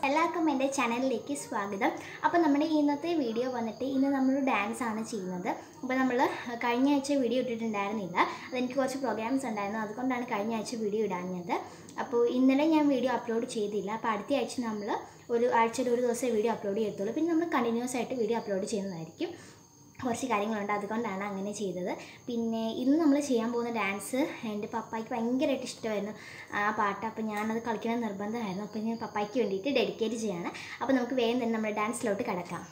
എല്ലാവർക്കും എൻ്റെ ചാനലിലേക്ക് സ്വാഗതം അപ്പോൾ നമ്മുടെ ഇന്നത്തെ വീഡിയോ വന്നിട്ട് ഇന്ന് നമ്മൾ ഡാൻസ് ആണ് ചെയ്യുന്നത് അപ്പോൾ നമ്മൾ കഴിഞ്ഞ ആഴ്ച വീഡിയോ ഇട്ടിട്ടുണ്ടായിരുന്നില്ല അതെനിക്ക് കുറച്ച് പ്രോഗ്രാംസ് ഉണ്ടായിരുന്നു അതുകൊണ്ടാണ് കഴിഞ്ഞ ആഴ്ച വീഡിയോ ഇടാഞ്ഞത് അപ്പോൾ ഇന്നലെ ഞാൻ വീഡിയോ അപ്ലോഡ് ചെയ്തില്ല അപ്പോൾ അടുത്ത ആഴ്ച നമ്മൾ ഒരു ആഴ്ചയിൽ ഒരു ദിവസമേ വീഡിയോ അപ്ലോഡ് ചെയ്യത്തുള്ളൂ പിന്നെ നമ്മൾ കണ്ടിന്യൂസ് ആയിട്ട് വീഡിയോ അപ്ലോഡ് ചെയ്യുന്നതായിരിക്കും കുറച്ച് കാര്യങ്ങളുണ്ട് അതുകൊണ്ടാണ് അങ്ങനെ ചെയ്തത് പിന്നെ ഇന്ന് നമ്മൾ ചെയ്യാൻ പോകുന്ന ഡാൻസ് എൻ്റെ പപ്പായ്ക്ക് ഭയങ്കരമായിട്ട് ഇഷ്ടമായിരുന്നു ആ പാട്ട് അപ്പോൾ ഞാനത് കളിക്കണം നിർബന്ധമായിരുന്നു അപ്പോൾ ഞാൻ പപ്പായ്ക്ക് വേണ്ടിയിട്ട് ഡെഡിക്കേറ്റ് ചെയ്യാണ് അപ്പോൾ നമുക്ക് വേഗം തന്നെ നമ്മുടെ ഡാൻസിലോട്ട് കിടക്കാം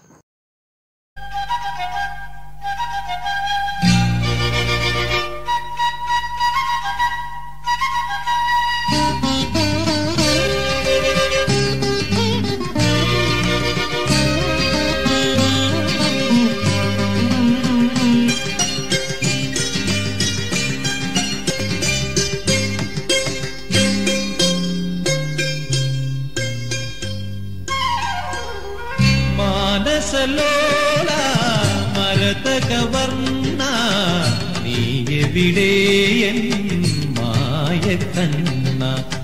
മാനസലോല മരതകവർണ്ണ നീ എവിടെയൻ മായ കണ്ണ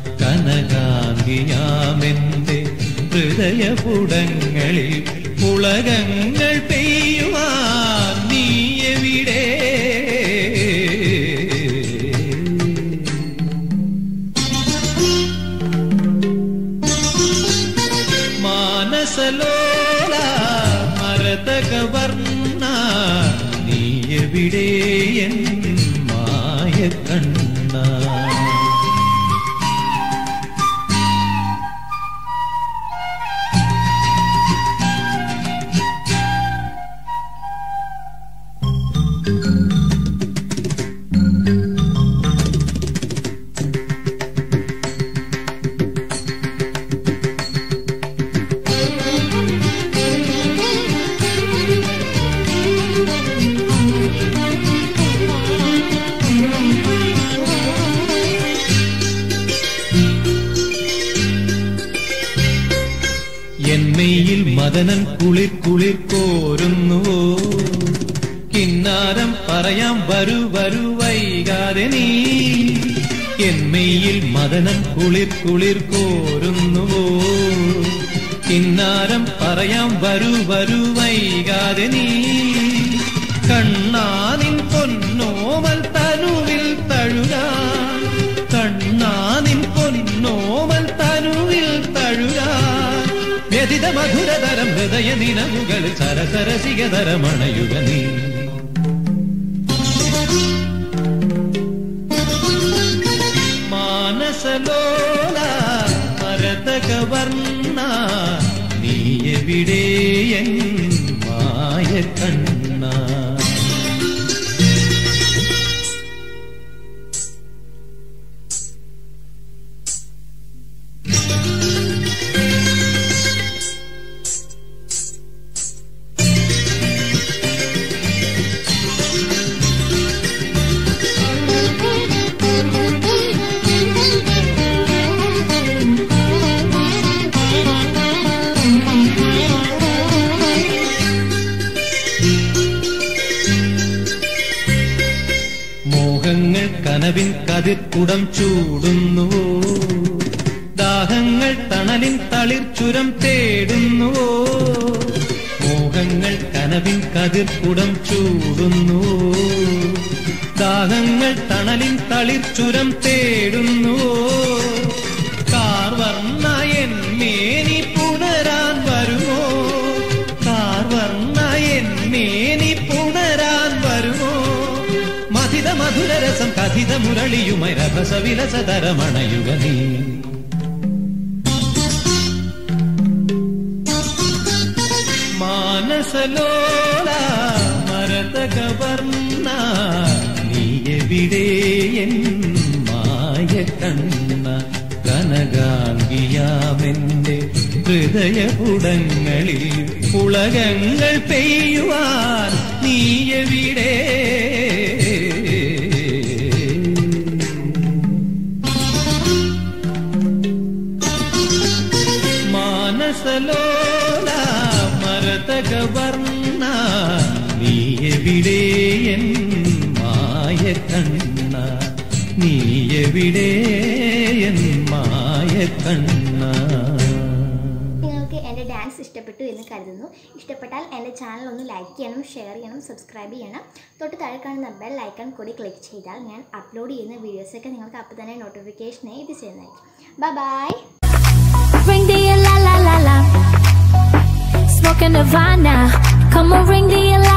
കനകാന്തിയാമെന്റെ ഹൃദയപുടങ്ങളിൽ പുളകങ്ങൾ പെയ്യുവാൻ നീ എവിടെ മാനസലോല മരതകവർണ്ണ നീ എവിടെയൻ മായ കണ്ണ എന്മയിൽ മദനൻ കുളിർ കുളിർ കോരുന്നുവോ കിന്നാരം പറയാം വരൂ വരൂ വൈകാതെ നീ എന്മയിൽ മദനൻ കുളിർ കുളിർ കോരുന്നുവോ കിന്നാരം പറയാം വരൂ വരൂ വൈകാതെ നീ കണ്ണാനിൻ പൊന്നോമൽ തനുവിൽ തഴുകാൻ കണ്ണാനിൻ പൊന്നോമൽ തനുവിൽ തഴുകാൻ വ്യതിത മധുരതരം ഹൃദയ നിലവുകൾ സരസരസികതരമണയുക നീ മാനസലോല മരതകവർണ്ണ നീ എവിടെയൻ മായ കണ്ണ മോഹങ്ങൾ കനവിൻ കതിർക്കുടം ചൂടുന്നുവോ ദാഹങ്ങൾ തണലിൻ തളിർച്ചുരം തേടുന്നുവോ മോഹങ്ങൾ കനവിൻ കതിർക്കുടം ചൂടുന്നുവോ ദാഹങ്ങൾ തണലിൻ തളിർച്ചുരം തേടുന്നുവോ കാർവർണ്ണ എന്മേനി പുണരാൻ വരുമോ കാർവർണ്ണ എന്മേനി പുണരാൻ വരുമോ മധിത മധുരരസം കഥിത മുരളിയുമൈ രഭസവിലസതരമണയുക നീ മാനസലോല മരതകവർണ്ണ നീ എവിടെയൻ മായ കണ്ണ കനകാംഗിയാമെന്റെ ഹൃദയപുടങ്ങളിൽ പുളകങ്ങൾ പെയ്യുവാൻ നീ എവിടെ മാനസലോല മരതകവർണ്ണ നീ എവിടെയൻ മായ കണ്ണ നീ എവിടെ എൻ മായ കണ്ണ എൻ്റെ ഡാൻസ് ഇഷ്ടപ്പെട്ടു എന്ന് കരുതുന്നു ഇഷ്ടപ്പെട്ടാൽ എൻ്റെ ചാനൽ ഒന്ന് ലൈക്ക് ചെയ്യണം ഷെയർ ചെയ്യണം സബ്സ്ക്രൈബ് ചെയ്യണം തൊട്ട് താഴെ കാണുന്ന ബെൽ ഐക്കൺ കൂടി ക്ലിക്ക് ചെയ്താൽ ഞാൻ അപ്ലോഡ് ചെയ്യുന്ന വീഡിയോസൊക്കെ നിങ്ങൾക്ക് അപ്പോൾ തന്നെ നോട്ടിഫിക്കേഷനായി ഇത് ചെയ്യുന്നതായിരിക്കും bye bye Ring the la la la la. Smoking Nirvana. Come on, ring the la